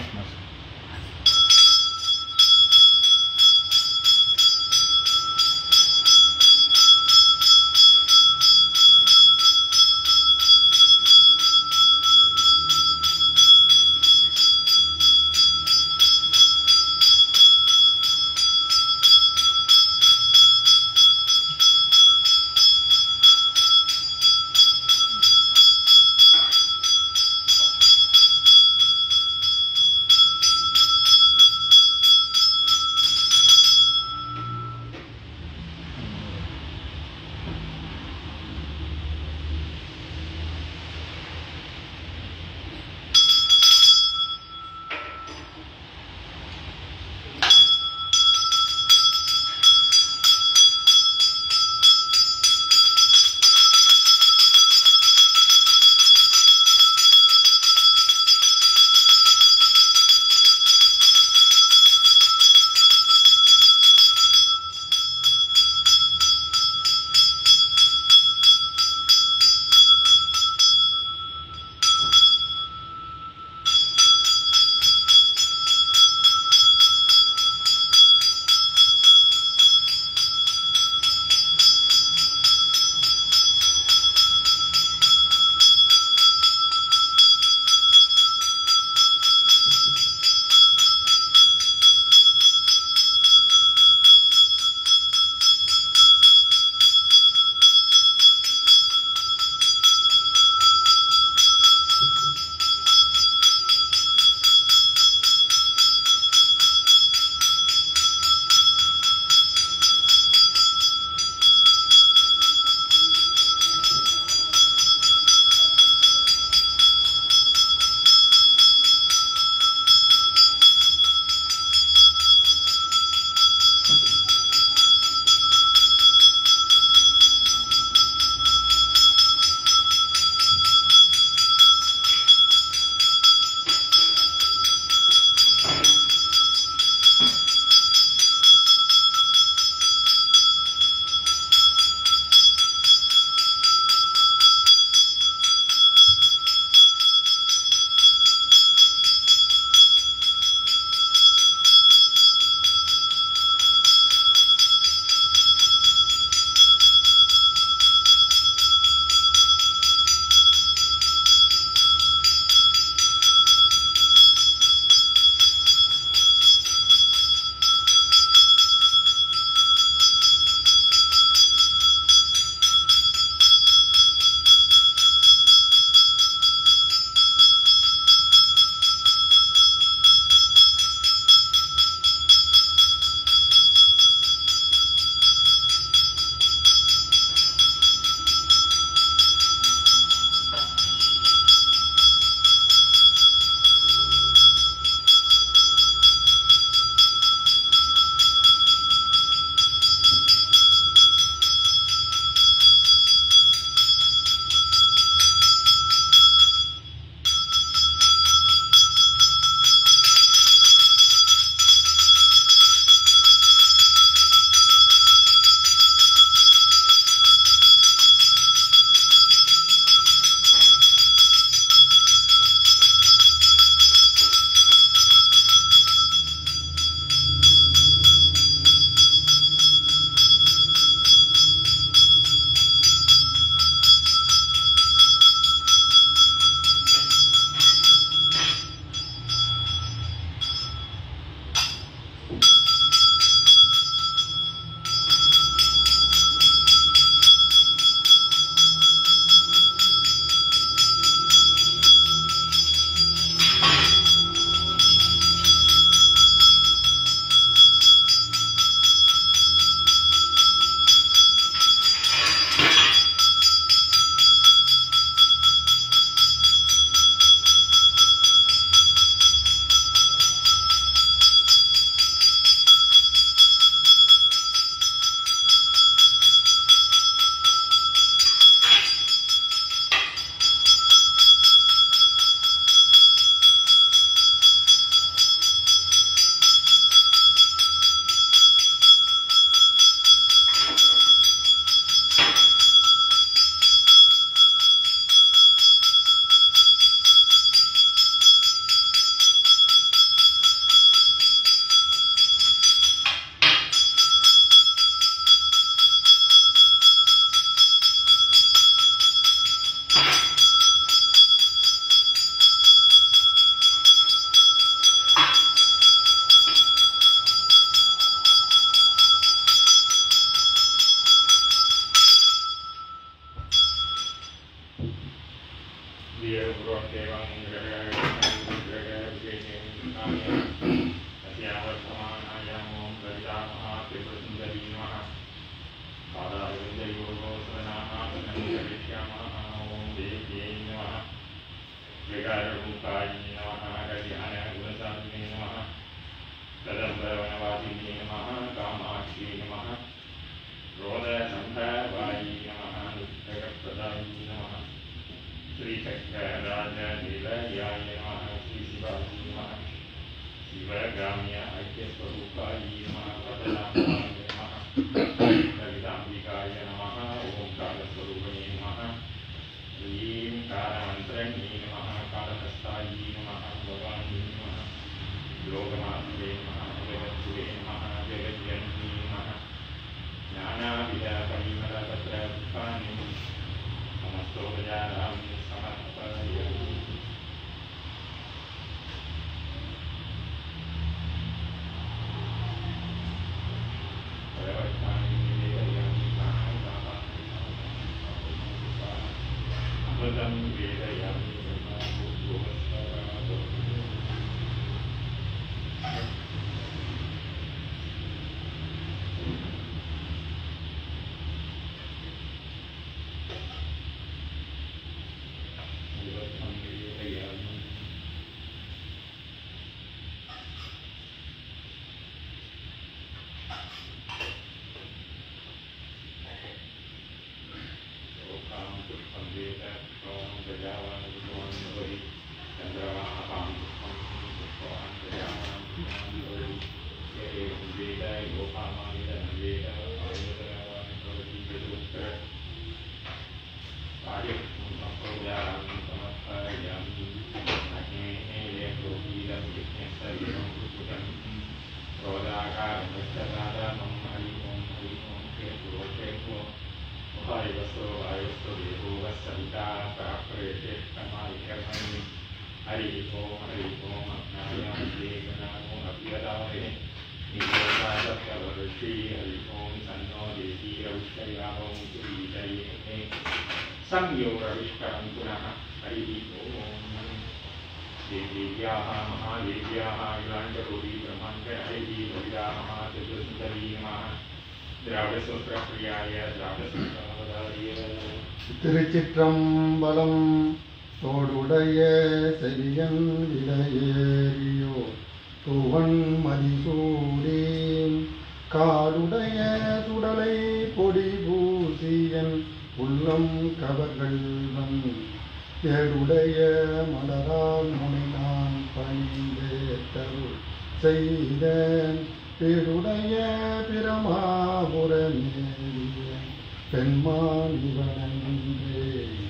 mass mass शिवगाम्य ऐक्यस्वरूपायी नमः वरदाम्बाय नमः ललिताम्बिकाय नमः ओङ्कारस्वरूपिणे नमः ह्रीं कारमन्त्रण्ये नमः कालहस्तायै नमः भवानी नमः लोकमात्रे नमः जगद्गुरे नमः जगज्जननी नमः नानाविधपरिमलपत्रपुष्पाणि नमस्तोपचारामि समर्पयामि भगवत्पाणि निवेदयामि अमृतं वेदयामि ब्रह्मभूतोऽस्मरात् अमृतं वेदयामि लोकां पुष्पं वेद त्वं गजावान् विद्वान् भवति चन्द्रमाहां पुष्पं पुष्पवान् गजावान् विद्वान् भवति य एवं वेद योगामाविदं वेद आयुधवान् भवति यदुत्तर कार्यपूजां समर्पयामि अग्नेः प्रोहीदं यज्ञस्य एवं कुकुटं क्रोधाकारं यक्षसाधनं हरि ओं हरि ओं केतु केतु वायुवस्तो वायुवस्तो देवो वत्सविता प्राप्यते कमायकर्मणि हरि ओं हरि ओं अज्ञायान्ते गणानो अभ्यदारे निरोधासत्यवर्षि हरि ओं सन्नो देवी रविष्टयामो सुरीतये संयोगविष्करं पुनः हरिः ओम् देव्याः महादेव्याः इलाण्डरूढी ब्रह्माण्ड हरिः ललिता महाचतुर्सुन्दरी नमः द्राविडसूत्रप्रियाय द्राविडसूत्रावधार्य திருச்சிற்றம்பலம் தோடுடைய செவியன் விலையேறியோ தூவன் மதிசூடேன் காடுடைய சுடலை பொடி பூசியன் உள்ளம் கவர்கள்வன் ஏடுடைய மலரால் முனைநான் பணிந்தேத்தருள் செய்தேன் பேருடைய பிரமாபுரமேறிய பெண்மான் இவனன்றே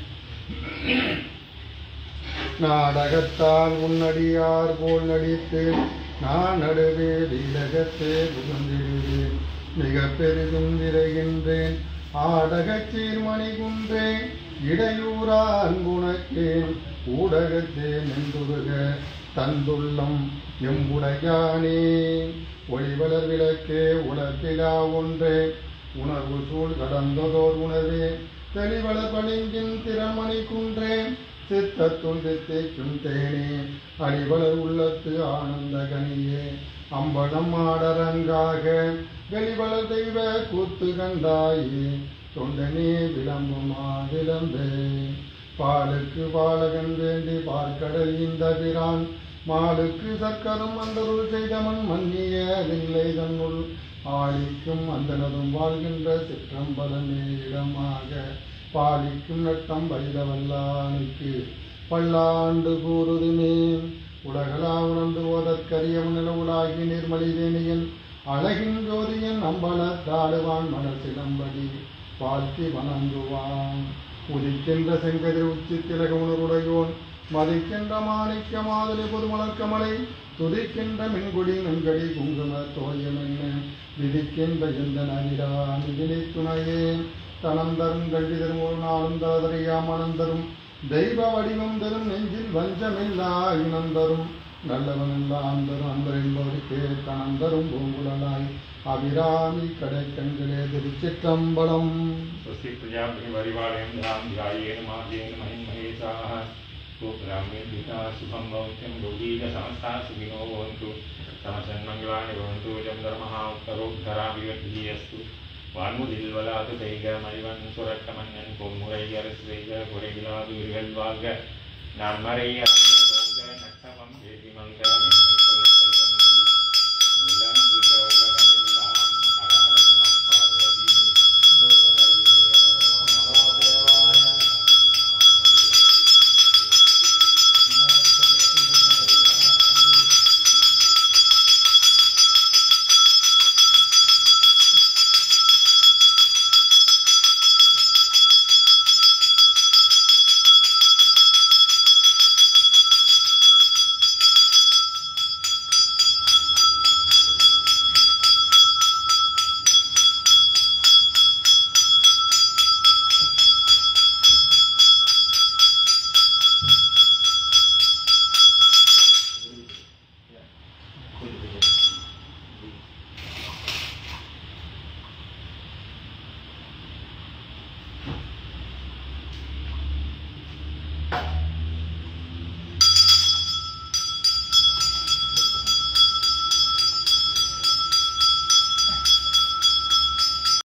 நாடகத்தால் உன்னடியார் போல் நடித்து நான் நடுவே வீடகத்தே புகுந்திடுவேன் மிக பெரிதும் விரைகின்றேன் ஆடகச் சீர்மணி குன்றேன் இடையூறான் குணக்கேன் ஊடகத்தே நின்றுருக தந்துள்ளம் எம்புடையானே ஒளிவளர் விளக்கே உலர்பிலா ஒன்றே உணர்வு சூழ் கடந்ததோர் உணர்வே தெளிவளர் பணிங்கின் திறமணி குன்றேன் சித்தத்துள் தித்தைக்கும் தேனே அடிவளர் உள்ளத்து ஆனந்த கனியே அம்பலம் ஆடரங்காக வெளிவளர் தெய்வ கூத்து கண்டாயே தொண்டனே விளம்புமா விளம்பே பாலுக்கு பாலகன் வேண்டி பார்க்கடல் இந்த பிரான் மாலுக்கு சக்கரம் அந்தருள் செய்தமன் மன்னிய வில்லை தன்னுள் ஆளிக்கும் அந்தனதும் வாழ்கின்ற சிற்றம்பலமே இடமாக பாலிக்கும் நட்டம் வைரவல்லானுக்கு பல்லாண்டு கூறுதுமே உலகளா உணர்ந்து ஓதற்கரிய நிலவுலாகி நிர்மலிதேனியன் அழகின் ஜோதியன் அம்பலத்தாடுவான் மணல் சிலம்படி வாழ்த்தி வணங்குவான் உதிக்கின்ற செங்கதிர் உச்சி திலக உணர்வுடையோன் மதிக்கின்ற மாணிக்க மாதலி பொதுமலர் கமலை துதிக்கின்ற மின்குடி நன்கடி குங்கும தோயம் என்ன விதிக்கின்ற எந்த நதிரா நிதிலை துணையே தனந்தரும் கண்டிதரும் ஒரு நாளும் தரதறியாம் அனந்தரும் தெய்வ வடிவம் தரும் நெஞ்சில் வஞ்சமில்லா இனந்தரும் நல்லவன் எல்லாம் தரும் அன்பர் என்பவருக்கு கணந்தரும் பூங்குழலாய் அபிராமி கடை கண்களே திருச்சிற்றம்பலம் स्वस्ति प्रजापति परिवारेण धाम ध्यायेन मार्गेण महिमहेशाः गोब्राह्मीर्भिता शुभं भवत्यं योगीज समस्ता सुखिनो भवन्तु समसन्मङ्गलानि भवन्तु जं धर्मः उत्तरोद्धराभिवृद्धिः अस्तु வான்முதில்வலாது பெய்க மணிவன் சுரக்கமன்னன் பொன்முறை அரசு செய்க குறைவிலாது உயிர்கள் வாழ்க நான் மறை போக நட்டமம் வேதி மல்க மென்மை பொருள் செய்ய விளங்குக உலகமெல்லாம் ஹர ஹர நம பார்வதி மகாதேவாய Thank